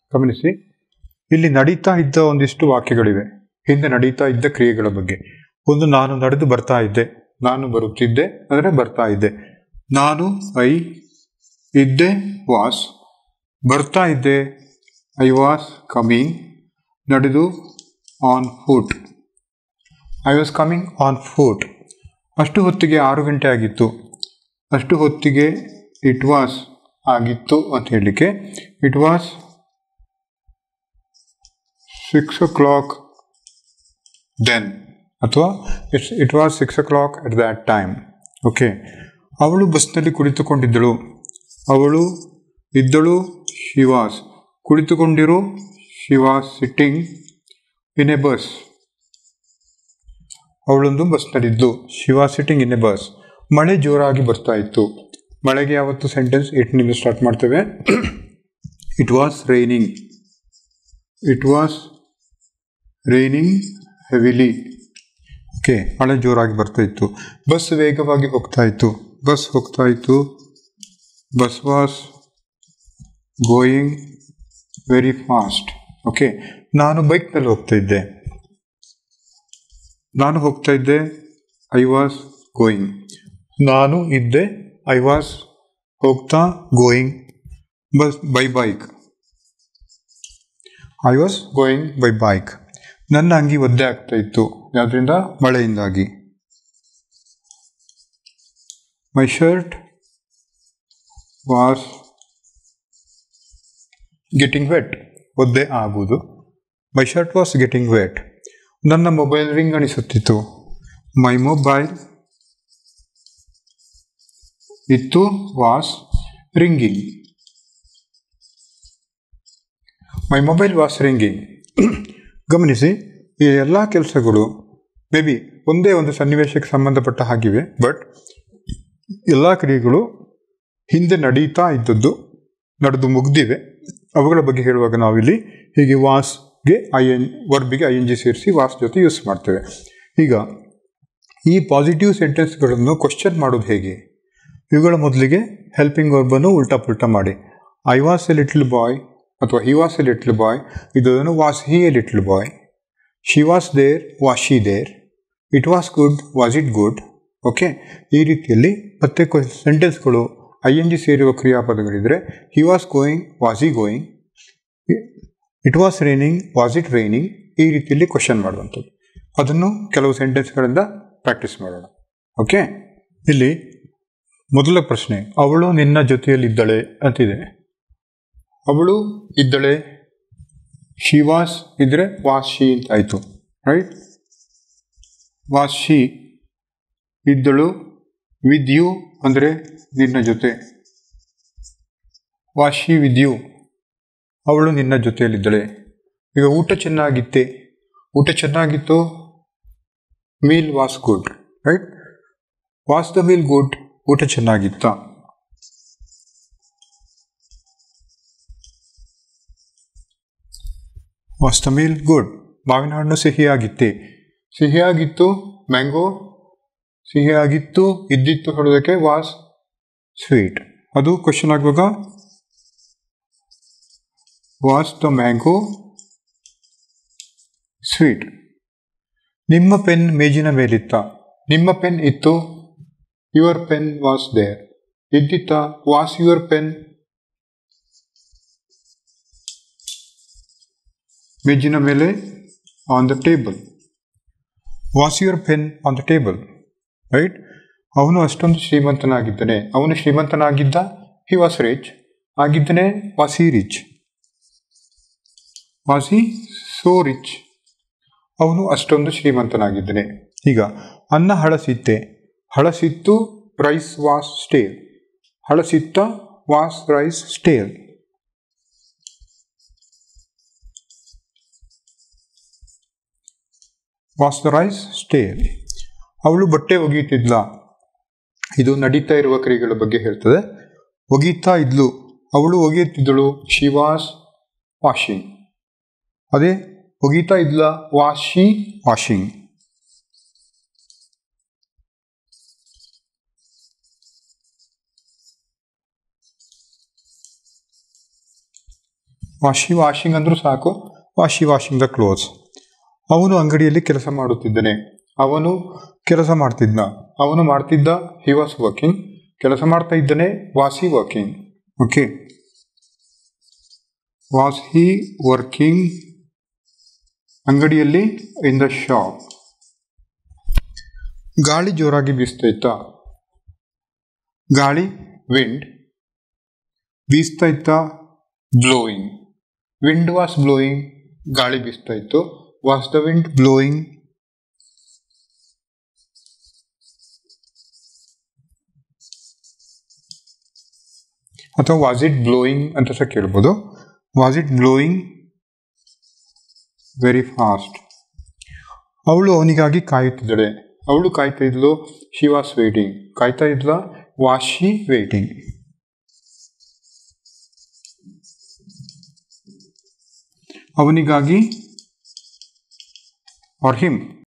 ಗಮನಿಸಿ ಇಲ್ಲಿ ನಡೀತಾ ಇದ್ದ ಒಂದಿಷ್ಟು ವಾಕ್ಯಗಳಿವೆ ಹಿಂದೆ ನಡೀತಾ ಇದ್ದ ಕ್ರಿಯೆಗಳ ಬಗ್ಗೆ ಒಂದು ನಾನು ನಡೆದು ಬರ್ತಾ ಇದ್ದೆ ನಾನು ಬರುತ್ತಿದ್ದೆ ಅಂದರೆ ಬರ್ತಾ ಇದ್ದೆ ನಾನು ಐ ಇದ್ದೆ ವಾಸ್ ಬರ್ತಾ ಇದ್ದೆ ಐ ವಾಸ್ ಕಮಿಂಗ್ ನಡೆದು on foot I was coming on foot ಅಷ್ಟು ಹೊತ್ತಿಗೆ ಆರು ಗಂಟೆ ಆಗಿತ್ತು ಅಷ್ಟು ಹೊತ್ತಿಗೆ ಇಟ್ ವಾಸ್ ಆಗಿತ್ತು ಅಂತ ಹೇಳಲಿಕ್ಕೆ it was six o'clock then ಅಥವಾ it's it was six o'clock at that time okay ಅವಳು ಬಸ್ನಲ್ಲಿ ಕುಳಿತುಕೊಂಡಿದ್ದಳು ಅವಳು ಇದ್ದಳು ಶಿ ವಾಸ್ ಕುಳಿತುಕೊಂಡಿರು she was sitting in a bus ಅವಳೊಂದು ಬಸ್ನಲ್ಲಿದ್ದು she was sitting in a bus ಮಳೆ ಜೋರಾಗಿ ಬರ್ತಾ ಇತ್ತು ಮಳೆಗೆ ಯಾವತ್ತು ಸೆಂಟೆನ್ಸ್ ಇಟ್ನಿಂದ ಸ್ಟಾರ್ಟ್ ಮಾಡ್ತೇವೆ it was raining it was raining heavily okay ಮಳೆ ಜೋರಾಗಿ ಬರ್ತಾ ಇತ್ತು ಬಸ್ ವೇಗವಾಗಿ ಹೋಗ್ತಾ ಇತ್ತು ಬಸ್ ಹೋಗ್ತಾ ಇತ್ತು bus was going very fast okay ನಾನು ಬೈಕ್ನಲ್ಲಿ ಹೋಗ್ತಾ ಇದ್ದೆ ನಾನು ಹೋಗ್ತಾ ಇದ್ದೆ ಐ ವಾಸ್ ಗೋಯಿಂಗ್ ನಾನು ಇದ್ದೆ ಐ ವಾಸ್ ಹೋಗ್ತಾ going bus by bike I was going by bike ನನ್ನ ಅಂಗಿ ಒದ್ದೆ ಆಗ್ತಾ ಇತ್ತು ಯಾವುದರಿಂದ ಮಳೆಯಿಂದಾಗಿ my shirt was getting wet ಒದ್ದೆ ಆಗುವುದು my shirt was getting wet ನನ್ನ ಮೊಬೈಲ್ ರಿಂಗ್ ಅನಿಸುತ್ತಿತ್ತು ಮೈ ಮೊಬೈಲ್ ಇತ್ತು was ringing my mobile was ringing ಗಮನಿಸಿ ಈ ಎಲ್ಲ ಕೆಲಸಗಳು ಮೇ ಬಿ ಒಂದೇ ಒಂದು ಸನ್ನಿವೇಶಕ್ಕೆ ಸಂಬಂಧಪಟ್ಟ ಹಾಗಿವೆ ಬಟ್ ಎಲ್ಲ ಕ್ರಿಯೆಗಳು ಹಿಂದೆ ನಡೀತಾ ಇದ್ದದ್ದು ನಡೆದು ಮುಗ್ದಿವೆ ಅವುಗಳ ಬಗ್ಗೆ ಹೇಳುವಾಗ ನಾವಿಲ್ಲಿ ಹೀಗೆ ವಾಸ್ಗೆ ಐ ಎನ್ ವರ್ಬಿಗೆ ಐ ಎನ್ ಜಿ ಸೇರಿಸಿ ವಾಸ್ ಜೊತೆ ಯೂಸ್ ಮಾಡ್ತೇವೆ ಈಗ ಈ ಪಾಸಿಟಿವ್ ಸೆಂಟೆನ್ಸ್ಗಳನ್ನು ಕ್ವಶನ್ ಮಾಡೋದು ಹೇಗೆ ಇವುಗಳ ಮೊದಲಿಗೆ ಹೆಲ್ಪಿಂಗ್ ವರ್ಬನ್ನು ಉಲ್ಟಾ ಪುಲ್ಟಾ ಮಾಡಿ I was a little boy ಅಥವಾ he was a little boy ಇದನ್ನು was he a little boy she was there was she there it was good was it good okay ಈ ರೀತಿಯಲ್ಲಿ ಮತ್ತೆ ಸೆಂಟೆನ್ಸ್ಗಳು ಐ ಎನ್ ಜಿ ಸೇರುವ ಕ್ರಿಯಾಪದಗಳಿದ್ದರೆ he was going was he going it was raining was it raining ಈ ರೀತಿಯಲ್ಲಿ question ಮಾಡುವಂಥದ್ದು ಅದನ್ನು ಕೆಲವು ಸೆಂಟೆನ್ಸ್ಗಳಿಂದ ಪ್ರಾಕ್ಟೀಸ್ ಮಾಡೋಣ ಓಕೆ ಇಲ್ಲಿ ಮೊದಲ ಪ್ರಶ್ನೆ ಅವಳು ನಿನ್ನ ಜೊತೆಯಲ್ಲಿದ್ದಳೆ ಅಂತಿದೆ ಅವಳು ಇದ್ದಳೆ ಶಿ ವಾಸ್ ಇದ್ರೆ ವಾಸ್ ಶಿ ಅಂತ ಆಯಿತು ರೈಟ್ ವಾಸ್ ಶಿ ಇದ್ದಳು ವಿದ್ ಯು ಅಂದರೆ ನಿನ್ನ ಜೊತೆ ವಾಸ್ ಶಿ ವಿದ್ ಯು ಅವಳು ನಿನ್ನ ಜೊತೆಯಲ್ಲಿದ್ದಳೆ ಈಗ ಊಟ ಚೆನ್ನಾಗಿತ್ತೆ ಊಟ ಚೆನ್ನಾಗಿತ್ತು meal was good right was the meal good ಊಟ ಚೆನ್ನಾಗಿತ್ತ ವಾಸ್ ದ ಮೀಲ್ ಗುಡ್ ಮಾವಿನ ಹಣ್ಣು ಸಿಹಿಯಾಗಿತ್ತೆ ಸಿಹಿಯಾಗಿತ್ತು ಮ್ಯಾಂಗೋ ಸಿಹಿಯಾಗಿತ್ತು ಇದ್ದಿತ್ತು ಹೇಳೋದಕ್ಕೆ ವಾಸ್ ಸ್ವೀಟ್ ಅದು ಕ್ವಶನ್ ಆಗುವಾಗ ವಾಸ್ ದ ಮ್ಯಾಂಗೋ ಸ್ವೀಟ್ ನಿಮ್ಮ ಪೆನ್ ಮೇಜಿನ ಮೇಲಿತ್ತ ನಿಮ್ಮ ಪೆನ್ ಇತ್ತು ಯುವರ್ ಪೆನ್ ವಾಸ್ ದೇರ್ ಇದ್ದಿತ್ತ ವಾಸ್ ಯುವರ್ ಪೆನ್ ಮೇಜಿನ ಮೇಲೆ on the table was your pen on the table right ಅವನು ಅಷ್ಟೊಂದು ಶ್ರೀಮಂತನಾಗಿದ್ದಾನೆ ಅವನು ಶ್ರೀಮಂತನಾಗಿದ್ದ ಹಿ ವಾಸ್ ರಿಚ್ ಆಗಿದ್ದಾನೆ was he rich was he so rich ಅವನು ಅಷ್ಟೊಂದು ಶ್ರೀಮಂತನಾಗಿದ್ದಾನೆ ಈಗ ಅನ್ನ ಹಳಸಿತ್ತೆ ಹಳಸಿತ್ತು ರೈಸ್ ವಾಸ್ ಸ್ಟೇಲ್ ಹಳಸಿತ್ತ was rice stale was the rice stale ಅವಳು ಬಟ್ಟೆ ಒಗೀತಿದ್ಲ ಇದು ನಡೀತಾ ಇರುವ ಕ್ರಿಯೆಗಳ ಬಗ್ಗೆ ಹೇಳ್ತದೆ ಒಗೀತಾ ಇದ್ಲು ಅವಳು ಒಗೆಯುತ್ತಿದ್ದಳು ಶಿ ವಾಸ್ ವಾಷಿಂಗ್ ಅದೇ ಒಗೀತಾ ಇದ್ಲ ವಾಸ್ ಶಿ ವಾಷಿಂಗ್ ವಾಶಿ ವಾಷಿಂಗ್ ಅಂದರೂ ಸಾಕು ವಾಶಿ ವಾಷಿಂಗ್ ದ ಕ್ಲೋತ್ಸ್ ಅವನು ಅಂಗಡಿಯಲ್ಲಿ ಕೆಲಸ ಮಾಡುತ್ತಿದ್ದನೆ ಅವನು ಕೆಲಸ ಮಾಡ್ತಿದ್ದ ಅವನು ಮಾಡ್ತಿದ್ದ ಹಿ ವಾಸ್ ವರ್ಕಿಂಗ್ ಕೆಲಸ ಮಾಡ್ತಾ ಇದ್ದಾನೆ was he working okay was he working ಅಂಗಡಿಯಲ್ಲಿ ಇನ್ ದ ಶಾಪ್ ಗಾಳಿ ಜೋರಾಗಿ ಬೀಸ್ತಾ ಇತ್ತಾ ಗಾಳಿ ವಿಂಡ್ ಬೀಸ್ತಾ ಇತ್ತ ಬ್ಲೋಯಿಂಗ್ ವಿಂಡ್ ವಾಸ್ ಬ್ಲೋಯಿಂಗ್ ಗಾಳಿ ಬೀಸ್ತಾ ಇತ್ತು ವಾಸ್ ದ ವಿಂಡ್ ಬ್ಲೋಯಿಂಗ್ ಅಥವಾ ವಾಸ್ ಇಟ್ ಬ್ಲೋಯಿಂಗ್ ಅಂತ ಸಹ ಕೇಳ್ಬೋದು was it blowing very fast ಅವಳು ಅವನಿಗಾಗಿ ಕಾಯುತ್ತಿದ್ದಳೆ ಅವಳು ಕಾಯ್ತಾ ಇದ್ಲು ಶಿ ವಾಸ್ ವೇಟಿಂಗ್ ಕಾಯ್ತಾ ಇದ್ಲ ವಾಸ್ ಶಿ ವೇಟಿಂಗ್ ಅವನಿಗಾಗಿ ಆರ್ ಹಿಮ್